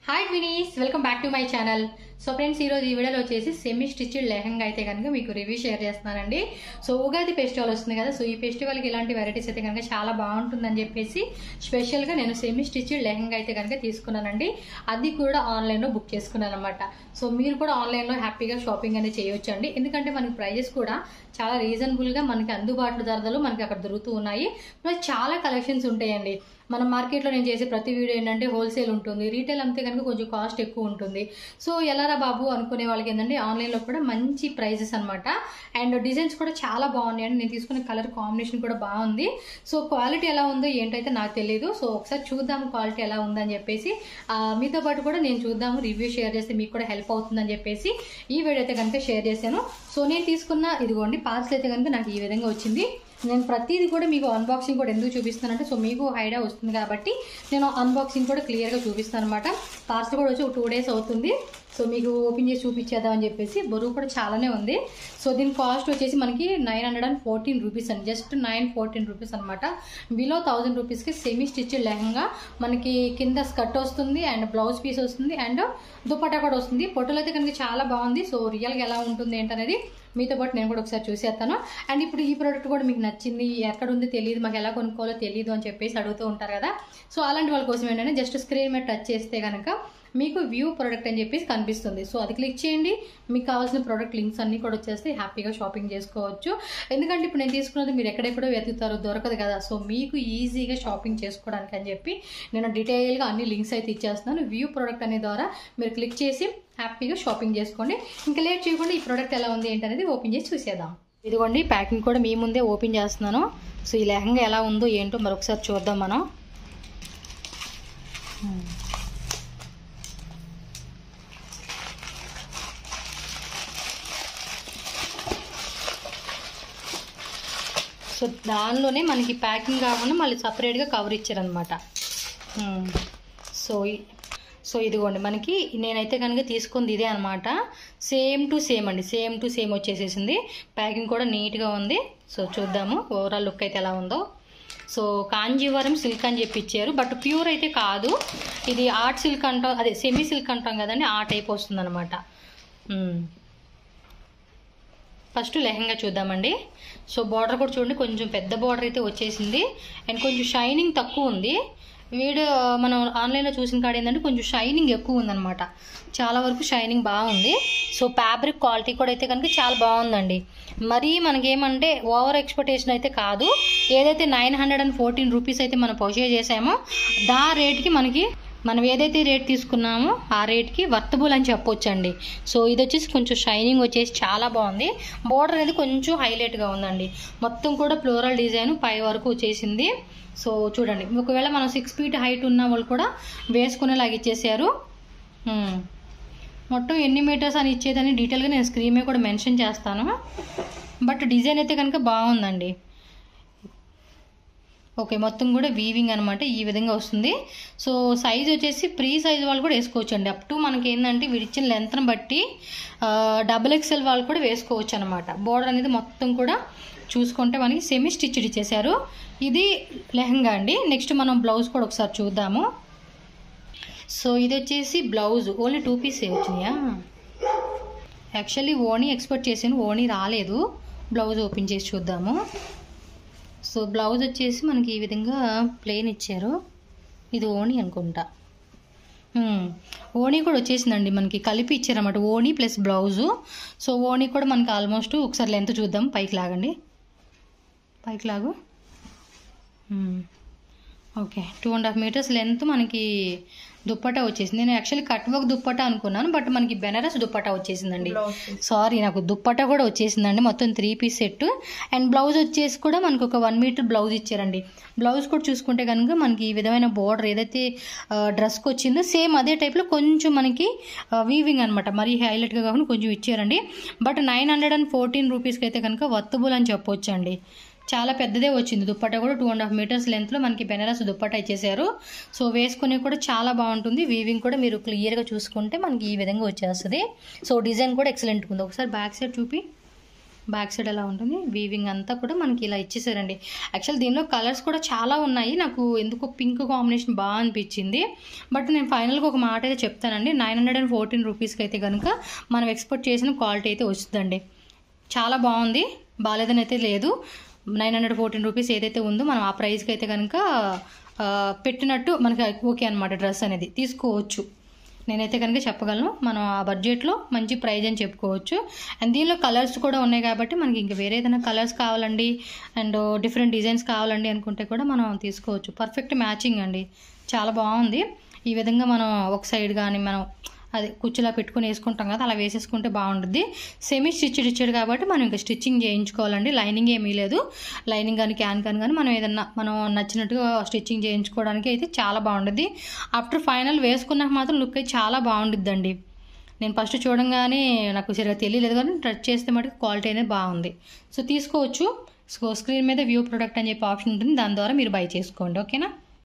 Hi twinnies welcome back to my channel so friends ఈరోజు ఈ వీడియోలో వచ్చేసి సెమీ స్టిచ్డ్ లెహంగా అయితే కనుక మీకు రివ్యూ షేర్ చేస్తున్నానండి సో ఉగాది ఫెస్టివల్ వస్తుంది కదా సో ఈ ఫెస్టివల్కి ఇలాంటి వెరైటీస్ అయితే కనుక చాలా బాగుంటుందని చెప్పేసి స్పెషల్గా నేను సెమీ స్టిచ్డ్ లెహంగా అయితే కనుక తీసుకున్నానండి అది కూడా ఆన్లైన్లో బుక్ చేసుకున్నాను అనమాట సో మీరు కూడా ఆన్లైన్లో హ్యాపీగా షాపింగ్ అనేది చేయొచ్చు అండి ఎందుకంటే మనకి ప్రైజెస్ కూడా చాలా రీజనబుల్గా మనకి అందుబాటు ధరలు మనకి అక్కడ దొరుకుతూ ఉన్నాయి ప్లస్ చాలా కలెక్షన్స్ ఉంటాయండి మన మార్కెట్లో నేను చేసే ప్రతి వీడియో ఏంటంటే హోల్సేల్ ఉంటుంది రీటైల్ అంతే కనుక కొంచెం కాస్ట్ ఎక్కువ ఉంటుంది సో ఎలారా బాబు అనుకునే వాళ్ళకి ఏంటంటే ఆన్లైన్లో కూడా మంచి ప్రైజెస్ అనమాట అండ్ డిజైన్స్ కూడా చాలా బాగున్నాయండి నేను తీసుకున్న కలర్ కాంబినేషన్ కూడా బాగుంది సో క్వాలిటీ ఎలా ఉందో ఏంటైతే నాకు తెలియదు సో ఒకసారి చూద్దాం క్వాలిటీ ఎలా ఉందని చెప్పేసి ఆ, మీతో పాటు కూడా నేను చూద్దాము రివ్యూ షేర్ చేస్తే మీకు కూడా హెల్ప్ అవుతుందని చెప్పేసి ఈ వీడియో అయితే కనుక షేర్ చేశాను సో నేను తీసుకున్న ఇదిగోండి పార్సల్ అయితే కనుక నాకు ఈ విధంగా వచ్చింది నేను ప్రతిదీ కూడా మీకు అన్బాక్సింగ్ కూడా ఎందుకు చూపిస్తానంటే సో మీకు ఐడియా వస్తుంది కాబట్టి నేను అన్బాక్సింగ్ కూడా క్లియర్గా చూపిస్తాను అనమాట పార్సల్ కూడా వచ్చి ఒక టూ డేస్ అవుతుంది సో మీకు ఓపెన్ చేసి చూపించేద్దామని చెప్పేసి బరువు కూడా చాలానే ఉంది సో దీని కాస్ట్ వచ్చేసి మనకి nine hundred and fourteen rupees అండి జస్ట్ నైన్ ఫోర్టీన్ రూపీస్ అనమాట బిలో థౌజండ్ రూపీస్కి సెమీ స్టిచ్ లెహంగా మనకి కింద స్కర్ట్ వస్తుంది అండ్ బ్లౌజ్ పీస్ వస్తుంది అండ్ దుపట్టా కూడా వస్తుంది ఫోటోలు అయితే కనుక చాలా బాగుంది సో రియల్గా ఎలా ఉంటుంది ఏంటనేది మీతో పాటు నేను కూడా ఒకసారి చూసేస్తాను అండ్ ఇప్పుడు ఈ ప్రోడక్ట్ కూడా మీకు నచ్చింది ఎక్కడ ఉందో తెలియదు మాకు ఎలా కొనుక్కోవాలో తెలియదు అని చెప్పేసి అడుగుతూ ఉంటారు కదా సో అలాంటి వాళ్ళ కోసం ఏంటంటే జస్ట్ స్క్రీన్ మీద టచ్ చేస్తే కనుక మీకు వ్యూ ప్రోడక్ట్ అని చెప్పేసి కనిపిస్తుంది సో అది క్లిక్ చేయండి మీకు కావాల్సిన ప్రోడక్ట్ లింక్స్ అన్నీ కూడా వచ్చేస్తే హ్యాపీగా షాపింగ్ చేసుకోవచ్చు ఎందుకంటే ఇప్పుడు నేను తీసుకున్నది మీరు ఎక్కడెక్కడో వెతుకుతారో దొరకదు కదా సో మీకు ఈజీగా షాపింగ్ చేసుకోవడానికి అని చెప్పి నేను డీటెయిల్గా అన్ని లింక్స్ అయితే ఇచ్చేస్తున్నాను వ్యూ ప్రోడక్ట్ అనే ద్వారా మీరు క్లిక్ చేసి హ్యాపీగా షాపింగ్ చేసుకోండి ఇంకా లేట్ చేయకుండా ఈ ప్రోడక్ట్ ఎలా ఉంది ఏంటనేది ఓపెన్ చేసి చూసేద్దాం ఇదిగోండి ప్యాకింగ్ కూడా మీ ముందే ఓపెన్ చేస్తున్నాను సో ఈ లెహంగా ఎలా ఉందో ఏంటో మరొకసారి చూద్దాం మనం సో దానిలోనే మనకి ప్యాకింగ్ కాకుండా మళ్ళీ సపరేట్గా కవర్ ఇచ్చారనమాట సో ఈ- సో ఇదిగోండి మనకి నేనైతే కనుక తీసుకుంది ఇదే అనమాట సేమ్ టు సేమ్ అండి సేమ్ టు సేమ్ వచ్చేసేసింది ప్యాకింగ్ కూడా నీట్గా ఉంది సో చూద్దాము ఓవరాల్ లుక్ అయితే ఎలా ఉందో సో కాంజీవరం సిల్క్ అని చెప్పి ఇచ్చారు బట్ ప్యూర్ అయితే కాదు ఇది ఆర్ట్ సిల్క్ అంటాం అదే సెమీ సిల్క్ అంటాం కదండి ఆ టైప్ వస్తుంది అనమాట ఫస్ట్ లెహంగా చూద్దామండి సో బార్డర్ కూడా చూడండి కొంచెం పెద్ద బార్డర్ అయితే వచ్చేసింది అండ్ కొంచెం షైనింగ్ తక్కువ ఉంది వీడియో మనం ఆన్లైన్లో చూసిన కాడ ఏంటంటే కొంచెం షైనింగ్ ఎక్కువ ఉందన్నమాట చాలా వరకు షైనింగ్ బాగుంది సో ఫ్యాబ్రిక్ క్వాలిటీ కూడా అయితే కనుక చాలా బాగుందండి మరీ మనకేమంటే ఓవర్ ఎక్స్పెక్టేషన్ అయితే కాదు ఏదైతే nine hundred and fourteen rupees అయితే మనం పర్చేజ్ చేసామో దా రేట్కి మనకి మనం ఏదైతే రేట్ తీసుకున్నామో ఆ రేట్కి వర్తబుల్ అని చెప్పొచ్చండి సో ఇది వచ్చేసి కొంచెం షైనింగ్ వచ్చేసి చాలా బాగుంది బోర్డర్ అనేది కొంచెం హైలైట్గా ఉందండి మొత్తం కూడా ఫ్లోరల్ డిజైన్ పై వరకు వచ్చేసింది సో చూడండి ఒకవేళ మనం సిక్స్ ఫీట్ హైట్ ఉన్న వాళ్ళు కూడా వేసుకునేలాగా ఇచ్చేసారు హ్మ్. మొత్తం ఎన్ని మీటర్స్ అని ఇచ్చేదని డీటెయిల్గా నేను స్క్రీన్ మీద కూడా మెన్షన్ చేస్తాను బట్ డిజైన్ అయితే కనుక బాగుందండి ఓకే మొత్తం కూడా వీవింగ్ అనమాట ఈ విధంగా వస్తుంది సో సైజ్ వచ్చేసి ప్రీ సైజ్ వాళ్ళు కూడా వేసుకోవచ్చు అండి అప్ టు మనకి ఏంటంటే విడిచిన లెంత్ని బట్టి డబుల్ ఎక్స్ఎల్ వాళ్ళు కూడా వేసుకోవచ్చు అనమాట బోర్డర్ అనేది మొత్తం కూడా చూసుకుంటే మనకి సెమీ స్టిచ్డ్ ఇచ్చేసారు ఇది లెహంగా అండి నెక్స్ట్ మనం బ్లౌజ్ కూడా ఒకసారి చూద్దాము సో ఇది వచ్చేసి బ్లౌజ్ ఓన్లీ టూ పీస్ వచ్చినాయా యాక్చువల్లీ ఓణీ ఎక్స్పెక్ట్ చేశాను ఓణీ రాలేదు బ్లౌజ్ ఓపెన్ చేసి చూద్దాము సో బ్లౌజ్ వచ్చేసి మనకి ఈ విధంగా ప్లెయిన్ ఇచ్చారు ఇది ఓణి అనుకుంటా మ్మ్. ఓణి కూడా వచ్చేసిందండి మనకి కలిపి ఇచ్చారన్నమాట ఓణి ప్లస్ బ్లౌజు సో ఓణి కూడా మనకి ఆల్మోస్ట్ ఒకసారి లెంత్ చూద్దాం పైకి లాగండి పైకి లాగు hmm. Okay two and half meters length మనకి దుప్పటా వచ్చేసింది నేను యాక్చువల్లీ కట్ వర్క్ దుప్పటా అనుకున్నాను బట్ మనకి బెనారస్ దుప్పటా వచ్చేసిందండి సారీ నాకు దుప్పటా కూడా వచ్చేసిందండి మొత్తం three piece set and blouse వచ్చేసి కూడా మనకు ఒక వన్ మీటర్ బ్లౌజ్ ఇచ్చారండి బ్లౌజ్ కూడా చూసుకుంటే కనుక మనకి ఈ విధమైన బోర్డర్ ఏదైతే డ్రెస్కి వచ్చిందో సేమ్ అదే టైప్లో కొంచెం మనకి వీవింగ్ అనమాట మరీ హైలైట్గా కాకుండా కొంచెం ఇచ్చారండి but nine hundred and fourteen రూపీస్కి అయితే కనుక వర్తబుల్ అని చెప్పొచ్చు అండి చాలా పెద్దదే వచ్చింది దుప్పట్టా కూడా టూ అండ్ హాఫ్ మీటర్స్ లెంత్లో మనకి బెనారస్ దుప్పట్టా ఇచ్చేసారు సో వేసుకునే కూడా చాలా బాగుంటుంది వీవింగ్ కూడా మీరు క్లియర్గా చూసుకుంటే మనకి ఈ విధంగా వచ్చేస్తుంది సో డిజైన్ కూడా ఎక్సలెంట్ ఉంది ఒకసారి బ్యాక్ సైడ్ చూపి బ్యాక్ సైడ్ ఎలా ఉంటుంది వీవింగ్ అంతా కూడా మనకి ఇలా ఇచ్చేసారండి యాక్చువల్ దీనిలో కలర్స్ కూడా చాలా ఉన్నాయి నాకు ఎందుకో పింక్ కాంబినేషన్ బాగా అనిపించింది బట్ నేను ఫైనల్గా ఒక మాట అయితే చెప్తానండి నైన్ హండ్రెడ్ అండ్ ఫోర్టీన్ రూపీస్కి అయితే కనుక మనం ఎక్స్పోర్ట్ చేసిన క్వాలిటీ అయితే వస్తుందండి చాలా బాగుంది బాగాలేదని అయితే లేదు నైన్ హండ్రెడ్ ఫోర్టీన్ రూపీస్ ఏదైతే ఉందో మనం ఆ ప్రైస్కి అయితే కనుక ఆ, పెట్టినట్టు మనకి ఓకే అనమాట డ్రెస్ అనేది తీసుకోవచ్చు నేనైతే కనుక చెప్పగలను మనం ఆ బడ్జెట్లో మంచి ప్రైజ్ అని చెప్పుకోవచ్చు అండ్ దీనిలో కలర్స్ కూడా ఉన్నాయి కాబట్టి మనకి ఇంకా వేరే ఏదైనా కలర్స్ కావాలండి అండ్ డిఫరెంట్ డిజైన్స్ కావాలండి అనుకుంటే కూడా మనం తీసుకోవచ్చు పర్ఫెక్ట్ మ్యాచింగ్ అండి చాలా బాగుంది ఈ విధంగా మనం ఒక సైడ్ కానీ మనం అది కుర్చీలా పెట్టుకుని వేసుకుంటాం కదా అలా వేసేసుకుంటే బాగుంటుంది సెమీ స్టిచ్డ్ ఇచ్చాడు కాబట్టి మనం ఇంకా స్టిచ్చింగ్ చేయించుకోవాలండి లైనింగ్ ఏమీ లేదు లైనింగ్ కానీ క్యాన్ కానీ కానీ మనం ఏదన్నా మనం నచ్చినట్టుగా స్టిచ్చింగ్ చేయించుకోవడానికి అయితే చాలా బాగుంటుంది ఆఫ్టర్ ఫైనల్ వేసుకున్నాక మాత్రం లుక్ అయితే చాలా బాగుంటుందండి నేను ఫస్ట్ చూడంగానే నాకు సరిగా తెలియలేదు కానీ టచ్ చేస్తే మటుకు క్వాలిటీ అనేది బాగుంది సో తీసుకోవచ్చు సో స్క్రీన్ మీద వ్యూ ప్రొడక్ట్ అని చెప్పి ఆప్షన్ ఉంటుంది దాని ద్వారా మీరు బై చేసుకోండి ఓకేనా